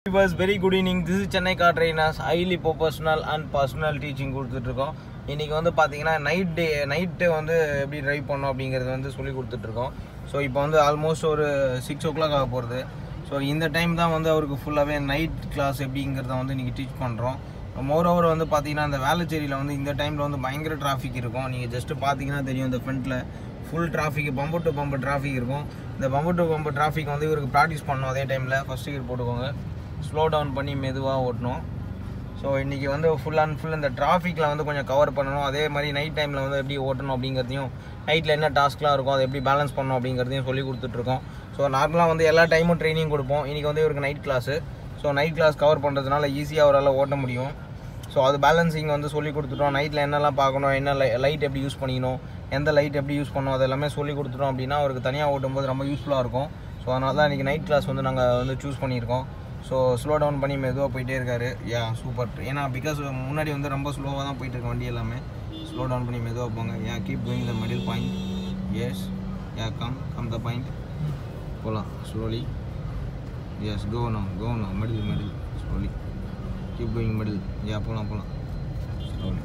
Viewers very good evening this is Chennai car trainers highly professional and personal teaching கொடுத்துட்ருக்கோம் இன்றைக்கி வந்து பார்த்தீங்கன்னா night day night வந்து எப்படி ட்ரைவ் பண்ணோம் அப்படிங்கிறது வந்து சொல்லி கொடுத்துட்ருக்கோம் ஸோ இப்போ வந்து ஆல்மோஸ்ட் ஒரு சிக்ஸ் ஓ கிளாக் ஆக போகிறது ஸோ இந்த டைம் தான் வந்து அவருக்கு ஃபுல்லாகவே நைட் கிளாஸ் எப்படிங்கிறத வந்து இன்றைக்கி டீச் பண்ணுறோம் மோர் ஓவர் வந்து பார்த்தீங்கன்னா அந்த வேளச்சேரியில் வந்து இந்த டைமில் வந்து பயங்கர டிராஃபிக் இருக்கும் நீங்கள் ஜஸ்ட்டு பார்த்தீங்கன்னா தெரியும் இந்த ஃப்ரண்ட்டில் full traffic bumper to bumper traffic இருக்கும் இந்த பம்பர் டு பம்பர் டிராஃபிக் வந்து இவருக்கு ப்ராக்டிஸ் பண்ணணும் அதே டைமில் ஃபஸ்ட் இயர் போட்டுக்கோங்க ஸ்லோ டவுன் பண்ணி மெதுவாக ஓட்டணும் ஸோ இன்றைக்கி வந்து ஃபுல் அண்ட் ஃபுல் இந்த டிராஃபிக்கில் வந்து கொஞ்சம் கவர் பண்ணணும் அதே மாதிரி நைட் டைமில் வந்து எப்படி ஓட்டணும் அப்படிங்கிறதையும் நைட்டில் என்ன டாஸ்க்லாம் இருக்கும் அதை எப்படி பேலன்ஸ் பண்ணணும் அப்படிங்கிறதையும் சொல்லி கொடுத்துட்ருக்கோம் ஸோ நார்மலாக வந்து எல்லா டைமும் ட்ரைனிங் கொடுப்போம் இன்றைக்கி வந்து இவருக்கு night class so night class cover பண்ணுறதுனால ஈஸியாக அவரால் ஓட்ட முடியும் ஸோ அது பேலன்சிங் வந்து சொல்லி கொடுத்துட்டோம் நைட்டில் என்னெல்லாம் பார்க்கணும் என்ன லைட் எப்படி யூஸ் பண்ணிக்கணும் எந்த லைட் எப்படி யூஸ் பண்ணணும் அது எல்லாமே சொல்லி கொடுத்துட்டோம் அப்படின்னா அவருக்கு தனியாக ஓட்டும்போது ரொம்ப யூஸ்ஃபுல்லாக இருக்கும் ஸோ அதனால தான் இன்றைக்கி நைட் கிளாஸ் வந்து நாங்கள் வந்து சூஸ் பண்ணியிருக்கோம் ஸோ ஸ்லோ டவுன் பண்ணி மெதுவாக போயிட்டே இருக்காரு யா சூப்பர் ஏன்னா பிகாஸ் முன்னாடி வந்து ரொம்ப ஸ்லோவாக தான் போயிட்டு இருக்கு வண்டி எல்லாமே ஸ்லோ டவுன் பண்ணி மெதுவாக போங்க yeah keep going the middle point yes yeah come come the point போகலாம் slowly yes go no go no middle middle slowly keep going middle yeah போகலாம் போகலாம் ஸ்லோலி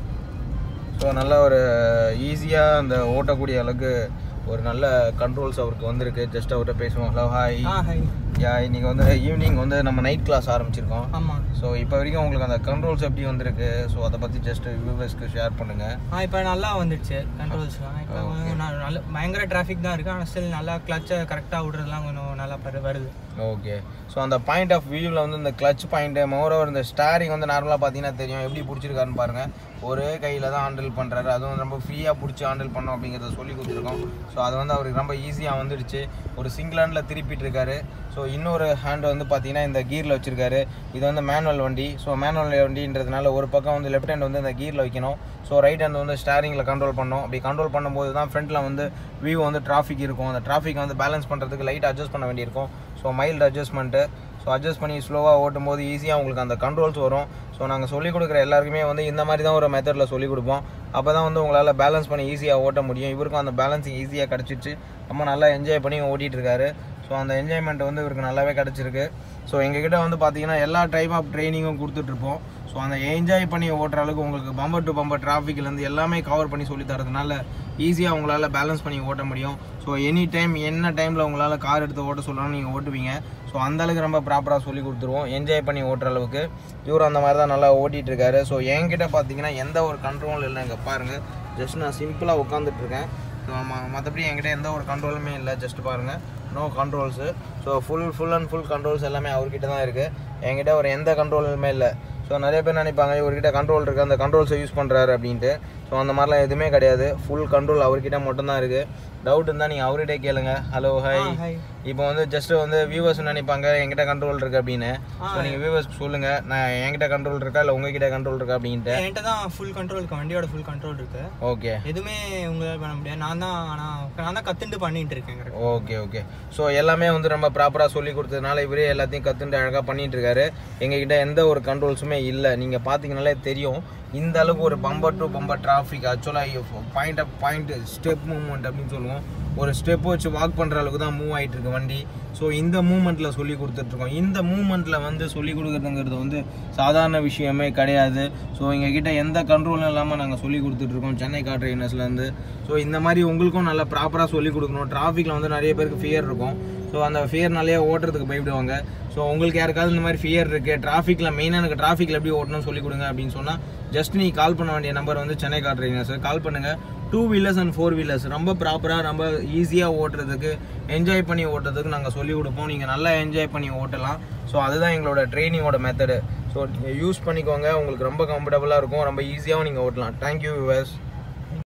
ஸோ நல்ல ஒரு ஈஸியாக அந்த ஓட்டக்கூடிய அளவுக்கு ஒரு நல்ல கண்ட்ரோல்ஸ் அவருக்கு வந்திருக்கு ஜஸ்ட் அவர்கிட்ட பேசுவோம் hello hi ah hi yeah இன்னைக்கு வந்து ஈவினிங் வந்து நம்ம நைட் கிளாஸ் ஆரம்பிச்சிருக்கோம் ஆமாம் ஸோ இப்போ வரைக்கும் உங்களுக்கு அந்த கண்ட்ரோல்ஸ் எப்படி வந்திருக்கு ஸோ அதை பற்றி ஜஸ்ட் வியூவர்ஸ்க்கு ஷேர் பண்ணுங்கள் ஆ இப்போ நல்லா வந்துடுச்சு கண்ட்ரோல்ஸ்லாம் இப்போ Okay. நான் நல்ல பயங்கர டிராஃபிக் தான் இருக்குது ஆனால் ஸ்டில் நல்லா கிளச்சை கரெக்டாக விடுறதுலாம் கொஞ்சம் நல்லா பரு- வருது ஓகே ஸோ அந்த பாயிண்ட் ஆஃப் வியூவில் வந்து இந்த கிளச் பாயிண்ட்டு மோரோவர் இந்த ஸ்டாரிங் வந்து நார்மலாக பார்த்தீங்கன்னா தெரியும் எப்படி பிடிச்சிருக்காருன்னு பாருங்கள் ஒரே கையில் தான் ஹேண்டில் பண்ணுறாரு அதுவும் ரொம்ப ஃப்ரீயாக பிடிச்சி ஹேண்டில் பண்ணோம் அப்படிங்கிறத சொல்லி கொடுத்துருக்கோம் ஸோ அது வந்து அவருக்கு ரொம்ப ஈஸியாக வந்துடுச்சு ஒரு சிங்கிள் ஹேண்டில் திருப்பிட்டு இருக்காரு ஸோ இன்னொரு ஹேண்ட் வந்து பார்த்தீங்கன்னா இந்த கீரில் வச்சிருக்காரு இது வந்து மேனுவல் வண்டி ஸோ மேனுவல் வண்டின்றதுனால ஒரு பக்கம் வந்து லெஃப்ட் ஹேண்ட் வந்து இந்த கீரில் வைக்கணும் ஸோ ரைட் ஹேண்ட் வந்து ஸ்டாரிங்கில் கண்ட்ரோல் பண்ணணும் அப்படி கண்ட்ரோல் பண்ணும்போது தான் ஃப்ரண்ட்டில் வந்து வியூ வந்து டிராஃபிக் இருக்கும் அந்த டிராஃபிக் வந்து பேலன்ஸ் பண்ணுறதுக்கு லைட் அட்ஜஸ்ட் பண்ண வேண்டியிருக்கும் so mild adjustment so adjust பண்ணி ஸ்லோவாக ஓட்டும் போது ஈஸியாக உங்களுக்கு அந்த கண்ட்ரோல்ஸ் வரும் ஸோ நாங்கள் சொல்லிக் கொடுக்குற எல்லாருக்குமே வந்து இந்த மாதிரி தான் ஒரு மெத்தடில் சொல்லிக் கொடுப்போம் அப்போ தான் வந்து உங்களால் பேலன்ஸ் பண்ணி ஈஸியாக ஓட்ட முடியும் இவருக்கும் அந்த பேலன்சிங் ஈஸியாக கிடச்சிச்சு ரொம்ப நல்லா என்ஜாய் பண்ணி ஓட்டிகிட்டு இருக்காரு ஸோ அந்த என்ஜாய்மெண்ட் வந்து இவருக்கு நல்லாவே கிடச்சிருக்கு ஸோ எங்ககிட்ட வந்து பார்த்தீங்கன்னா எல்லா டைப் ஆஃப் ட்ரைனிங்கும் கொடுத்துட்ருப்போம் ஸோ அந்த என்ஜாய் பண்ணி ஓட்டுற அளவுக்கு உங்களுக்கு பம்பர் டு பம்பர் டிராஃபிக்லேருந்து எல்லாமே கவர் பண்ணி சொல்லி தரதுனால ஈஸியாக உங்களால் பேலன்ஸ் பண்ணி ஓட்ட முடியும் ஸோ எனி டைம் என்ன டைமில் உங்களால் கார் எடுத்து ஓட்ட சொல்லணும் நீங்கள் ஓட்டுவீங்க ஸோ அந்தளவுக்கு ரொம்ப ப்ராப்பராக சொல்லி கொடுத்துருவோம் என்ஜாய் பண்ணி ஓட்டுற அளவுக்கு இவர் அந்த மாதிரி தான் நல்லா ஓட்டிகிட்டு இருக்காரு ஸோ என்கிட்ட பார்த்தீங்கன்னா எந்த ஒரு கண்ட்ரோலும் இல்லை இங்கே பாருங்கள் ஜஸ்ட் நான் சிம்பிளாக உட்காந்துட்ருக்கேன் ஸோ மற்றபடி என்கிட்ட எந்த ஒரு கண்ட்ரோலுமே இல்லை ஜஸ்ட் பாருங்கள் no controls so full full and full controls எல்லாமே அவர்கிட்ட தான் இருக்குது என்கிட்ட ஒரு எந்த கண்ட்ரோலுமே இல்லை ஸோ நிறைய பேர் நினைப்பாங்க இவர்கிட்ட கண்ட்ரோல் இருக்குது அந்த கண்ட்ரோல்ஸை யூஸ் பண்ணுறாரு அப்படின்ட்டு ஸோ அந்த மாதிரிலாம் எதுவுமே கிடையாது ஃபுல் கண்ட்ரோல் அவர்கிட்ட மட்டும்தான் இருக்குது டவுட் இருந்தால் நீங்கள் அவர்கிட்டே கேளுங்க ஹலோ ஹாய் ஹை இப்போ வந்து ஜஸ்ட் வந்து வியூவர்ஸ் நினைப்பாங்க என்கிட்ட கண்ட்ரோல் இருக்கு அப்படின்னு ஸோ நீங்கள் வியூவர்ஸ்க்கு சொல்லுங்கள் நான் என்கிட்ட கண்ட்ரோல் இருக்கா இல்லை உங்ககிட்ட கண்ட்ரோல் இருக்கா அப்படின்ட்டு என்கிட்ட தான் ஃபுல் கண்ட்ரோல் இருக்கு வண்டியோட ஃபுல் கண்ட்ரோல் இருக்கு ஓகே எதுவுமே உங்களால் பண்ண முடியாது நான் தான் ஆனால் நான் தான் கற்றுட்டு பண்ணிட்டு இருக்கேன் correct. ஓகே ஓகே ஸோ எல்லாமே வந்து ரொம்ப ப்ராப்பராக சொல்லி கொடுத்ததுனால இவரே எல்லாத்தையும் கற்றுட்டு அழகாக பண்ணிட்டு இருக்காரு எங்ககிட்ட எந்த ஒரு கண்ட்ரோல்ஸுமே இல்லை நீங்கள் பார்த்தீங்கனாலே தெரியும் இந்த அளவுக்கு ஒரு பம்பர் டு பம்பர் டிராஃபிக் ஆக்சுவலாக point of point step movement அப்படின்னு சொல்லுவோம் ஒரு ஸ்டெப் வச்சு வாக் பண்ணுற அளவுக்கு தான் மூவ் ஆகிட்டு இருக்கு வண்டி ஸோ இந்த மூமெண்ட்டில் சொல்லி கொடுத்துட்ருக்கோம் இந்த மூமெண்ட்டில் வந்து சொல்லி கொடுக்குறதுங்கிறது வந்து சாதாரண விஷயமே கிடையாது ஸோ எங்ககிட்ட எந்த கண்ட்ரோலும் இல்லாமல் நாங்கள் சொல்லி கொடுத்துட்ருக்கோம் சென்னை கார் ட்ரைனர்ஸ்லேருந்து ஸோ இந்த மாதிரி உங்களுக்கும் நல்லா ப்ராப்பராக சொல்லி கொடுக்கணும் டிராஃபிக்கில் வந்து நிறைய பேருக்கு ஃபியர் இருக்கும் ஸோ அந்த ஃபியர்னாலேயே ஓட்டுறதுக்கு பயப்படுவாங்க ஸோ உங்களுக்கு யாருக்காவது இந்த மாதிரி ஃபியர் இருக்குது டிராஃபிக்கில் மெயினாக எனக்கு டிராஃபிக்கில் எப்படி ஓட்டணும்னு சொல்லி கொடுங்க அப்படின்னு சொன்னால் ஜஸ்ட் நீ கால் பண்ண வேண்டிய நம்பர் வந்து சென்னை கார் ட்ரைனர்ஸ் கால் பண்ணுங்கள் two wheelers and four wheelers ரொம்ப ப்ராப்பராக ரொம்ப ஈஸியாக ஓட்டுறதுக்கு என்ஜாய் பண்ணி ஓட்டுறதுக்கு நாங்கள் சொல்லிக் கொடுப்போம் நீங்கள் நல்லா என்ஜாய் பண்ணி ஓட்டலாம் ஸோ அதுதான் எங்களோட ட்ரைனிங்கோட மெத்தடு ஸோ யூஸ் பண்ணிக்கோங்க உங்களுக்கு ரொம்ப கம்ஃபர்டபுளாக இருக்கும் ரொம்ப ஈஸியாகவும் நீங்கள் ஓட்டலாம் தேங்க்யூ விவர்ஸ்